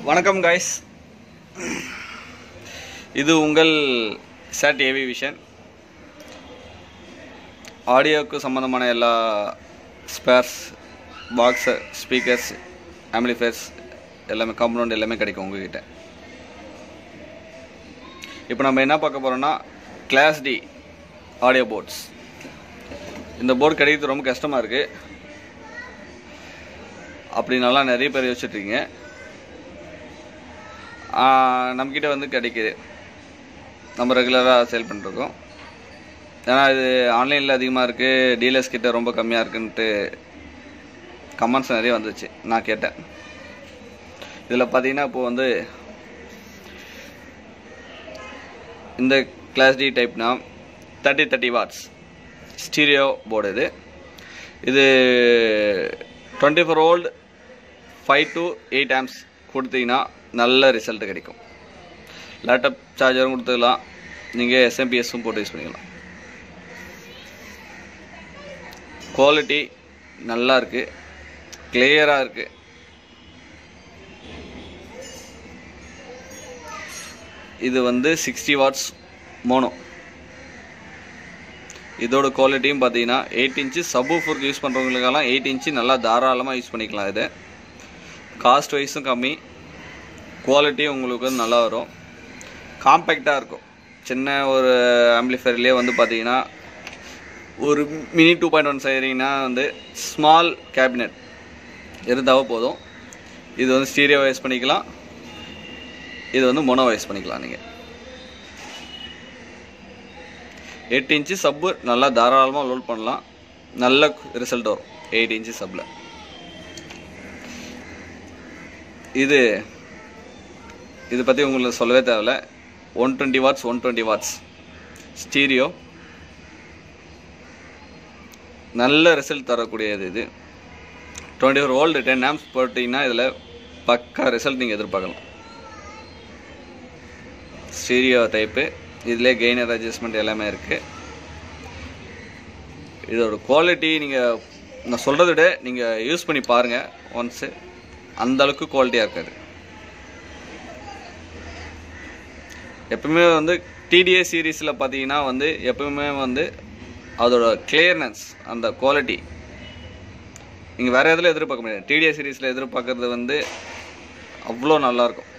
வணக்கம் காய்ஸ் இது உங்கள் சேட் ஏவி விஷன் ஆடியோவுக்கு சம்மந்தமான எல்லா ஸ்பேர்ஸ் பாக்ஸு ஸ்பீக்கர்ஸ் ஆம்பிளிஃபயர்ஸ் எல்லாமே காம்பனண்ட் எல்லாமே கிடைக்கும் உங்ககிட்ட இப்போ நம்ம என்ன பார்க்க போகிறோம்னா கிளாஸ் டி ஆடியோ போர்ட்ஸ் இந்த போர்டு கிடைக்கிறது ரொம்ப கஷ்டமாக இருக்குது அப்படின்னால நிறைய பேர் யோசிச்சுட்ருக்கீங்க நம்மக்கிட்ட வந்து கிடைக்கிது நம்ம ரெகுலராக சேல் பண்ணிருக்கோம் ஏன்னா இது ஆன்லைனில் அதிகமாக இருக்குது டீலர்ஸ் கிட்ட ரொம்ப கம்மியாக இருக்குன்ட்டு கமெண்ட்ஸ் நிறைய வந்துச்சு நான் கேட்டேன் இதில் பார்த்தீங்கன்னா இப்போ வந்து இந்த கிளாஸ் டி டைப்னா thirty thirty watts stereo board இது இது twenty four volt five to eight ohms கொடுத்தீங்கன்னா நல்ல ரிசல்ட் கிடைக்கும் லேப்டாப் சார்ஜரும் கொடுத்துக்கலாம் நீங்கள் எஸ்எம்பிஎஸும் போட்டு யூஸ் பண்ணிக்கலாம் குவாலிட்டி நல்லா இருக்குது கிளியராக இருக்குது இது வந்து சிக்ஸ்டி வாட்ஸ் மோனோ இதோட குவாலிட்டியும் பார்த்தீங்கன்னா எயிட் இன்ச்சு சப்பு ஃபோருக்கு யூஸ் பண்ணுறவங்களுக்கெல்லாம் எயிட் இன்ச்சு நல்லா தாராளமாக யூஸ் பண்ணிக்கலாம் இது காஸ்ட் வைஸும் கம்மி குவாலிட்டியும் உங்களுக்கு வந்து நல்லா வரும் காம்பேக்டாக இருக்கும் சின்ன ஒரு ஆம்பிளிஃபயர்லேயே வந்து பார்த்தீங்கன்னா ஒரு மினி டூ பாயிண்ட் ஒன் செய்கிறீங்கன்னா வந்து ஸ்மால் கேபினெட் இருந்தாவே போதும் இது வந்து ஸ்டீரியோ வைஸ் பண்ணிக்கலாம் இது வந்து மொனோ வைஸ் பண்ணிக்கலாம் நீங்கள் எட்டு இன்ச்சு சப்பு நல்லா தாராளமாக லோட் பண்ணலாம் நல்ல ரிசல்ட் வரும் எயிட் இன்ச்சு சப்பில் இது இது பற்றி உங்களுக்கு சொல்லவே தேவையில்ல one twenty watts one twenty watts stereo நல்ல ரிசல்ட் தரக்கூடியது இது twenty four volt ten ohms போட்டிங்கன்னா இதில் பக்கா ரிசல்ட் நீங்கள் எதிர்பார்க்கலாம் ஸ்டீரியோ டைப்பு இதிலே கெய்னர் அட்ஜஸ்ட்மெண்ட் எல்லாமே இருக்குது இதோட குவாலிட்டி நீங்கள் நான் சொல்கிறத விட நீங்கள் யூஸ் பண்ணி பாருங்கள் ஒன்ஸு அந்த அளவுக்கு குவாலிட்டியாக இருக்காது எப்பவுமே வந்து டிடிஏ சீரீஸில் பார்த்தீங்கன்னா வந்து எப்பவுமே வந்து அதோட கிளியர்னஸ் அந்த குவாலிட்டி நீங்கள் வேறு எதில் எதிர்பார்க்க முடியாது டிடிஏ சீரீஸில் எதிர்பார்க்கறது வந்து அவ்வளோ நல்லாயிருக்கும்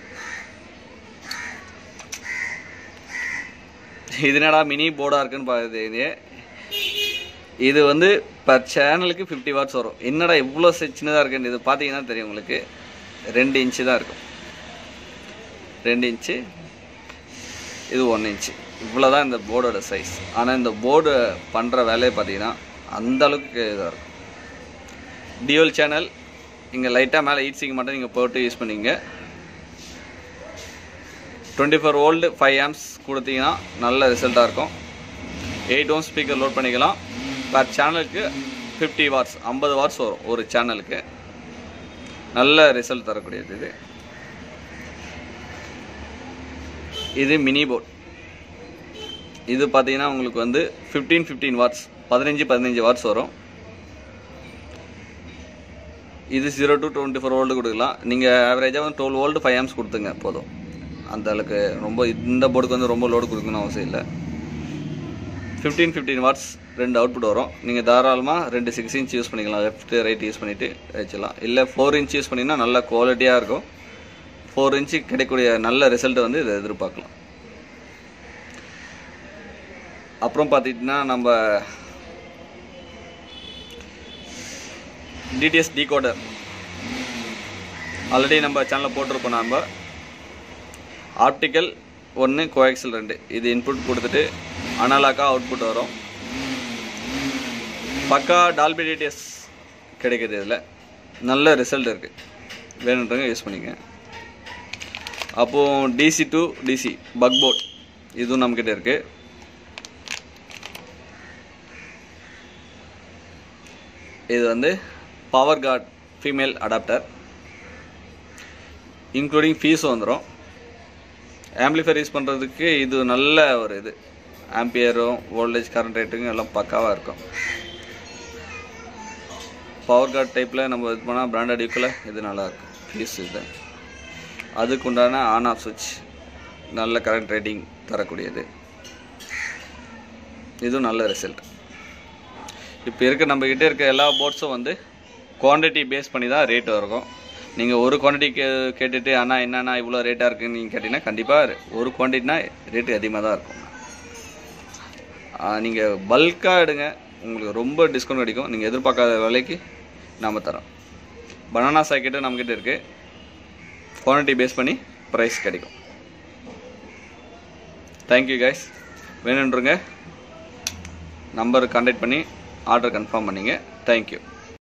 இது என்னடா மினி போர்டாக இருக்குன்னு பார்க்குறது இது வந்து பர் சேனலுக்கு ஃபிஃப்டி வாட்ஸ் வரும் என்னடா இவ்வளோ சின்னதாக இருக்குன்னு இது பார்த்தீங்கன்னா தெரியும் உங்களுக்கு ரெண்டு இன்ச்சு தான் இருக்கும் ரெண்டு இன்ச்சு இது ஒன் இன்ச்சு இவ்வளோ தான் இந்த போர்டோட சைஸ் ஆனால் இந்த போர்டு பண்ணுற வேலையை பார்த்தீங்கன்னா அந்த அளவுக்கு இதாக இருக்கும் டியூல் சேனல் இங்கே லைட்டாக மேலே ஈட்ஸிங் மட்டும் நீங்கள் போட்டு யூஸ் பண்ணிங்க twenty four volt five ohms கொடுத்தீங்கன்னா நல்ல ரிசல்ட்டாக இருக்கும் எயிட் ஓம் ஸ்பீக்கர் லோட் பண்ணிக்கலாம் பர் சேனலுக்கு ஃபிஃப்டி வாட்ஸ் ஐம்பது வாட்ஸ் வரும் ஒரு சேனலுக்கு நல்ல ரிசல்ட் தரக்கூடியது இது இது மினி போர்ட் இது பார்த்தீங்கன்னா உங்களுக்கு வந்து ஃபிஃப்டீன் ஃபிஃப்டீன் வாட்ஸ் பதினஞ்சு பதினஞ்சு வாட்ஸ் வரும் இது zero to twenty four volt கொடுக்கலாம் நீங்கள் ஆவரேஜாக வந்து டுவெல் ஓல்டு ஃபைவ் ஆம்ஸ் கொடுத்துங்க போதும் அந்த அளவுக்கு ரொம்ப இந்த போர்டுக்கு வந்து ரொம்ப லோடு கொடுக்கணும்னு அவசியம் இல்லை ஃபிஃப்டீன் ஃபிஃப்டீன் வாட்ஸ் ரெண்டு அவுட்புட் வரும் நீங்கள் தாராளமாக ரெண்டு சிக்ஸ் இன்ச் யூஸ் பண்ணிக்கலாம் லெஃப்ட் ரைட் யூஸ் பண்ணிவிட்டு வச்சிடலாம் இல்லை ஃபோர் இன்ச் யூஸ் பண்ணிங்கன்னா நல்ல குவாலிட்டியாக இருக்கும் ஃபோர் இன்ச்சு கிடைக்கக்கூடிய நல்ல ரிசல்ட்டை வந்து இதை எதிர்பார்க்கலாம் அப்புறம் பார்த்திங்கன்னா நம்ம டிடிஎஸ் டிகோடர் ஆல்ரெடி நம்ம சேனலில் போட்டிருப்போம் நம்ம ஆப்டிக்கல் ஒன்று கோஎக்சல் ரெண்டு இது இன்புட் கொடுத்துட்டு அனலாக்காக அவுட்புட் வரும் பக்கா டால்பி டிடிஎஸ் கிடைக்குது இதில் நல்ல ரிசல்ட் இருக்குது வேணுன்றவங்க யூஸ் பண்ணிக்க அப்போது DC to DC buck port இதுவும் நம்மக்கிட்ட இருக்குது இது வந்து power cord female adapter including ஃபீஸும் வந்துடும் ஆம்பிளிஃபயர் யூஸ் பண்ணுறதுக்கு இது நல்ல ஒரு இது ஆம்பியரும் வோல்டேஜ் கரண்ட் ரேட்டுங்க எல்லாம் பக்காவாக இருக்கும் பவர் கார்ட் டைப்பில் நம்ம இது பண்ணால் பிராண்டட் யூக்கில் இது நல்லாயிருக்கும் ஃபீஸ் இது அதுக்கு உண்டான ஆன் ஆஃப் சுவிட்ச் நல்ல கரண்ட் ரேட்டிங் தரக்கூடியது இதுவும் நல்ல ரிசல்ட் இப்போ இருக்க நம்மக்கிட்ட இருக்க எல்லா போர்ட்ஸும் வந்து குவாண்டிட்டி பேஸ் பண்ணி தான் ரேட் இருக்கும் நீங்கள் ஒரு குவான்டிட்டி கே கேட்டுட்டு அண்ணா என்னண்ணா இவ்வளோ ரேட்டாக இருக்குன்னு நீங்கள் கேட்டிங்கன்னா கண்டிப்பாக ஒரு குவான்டிட்டினா ரேட்டு அதிகமாக தான் இருக்கும் நீங்கள் பல்காக எடுங்க உங்களுக்கு ரொம்ப டிஸ்கவுண்ட் கிடைக்கும் நீங்கள் எதிர்பார்க்காத விலைக்கு நாம் தரோம் பனானா சாக்கெட்டு நம்மக்கிட்ட இருக்குது குவான்டிட்டி பேஸ் பண்ணி ப்ரைஸ் கிடைக்கும் தேங்க்யூ கைஸ் வேணுன்றங்க நம்பர் கான்டாக்ட் பண்ணி ஆர்டர் கன்ஃபார்ம் பண்ணிங்க தேங்க்யூ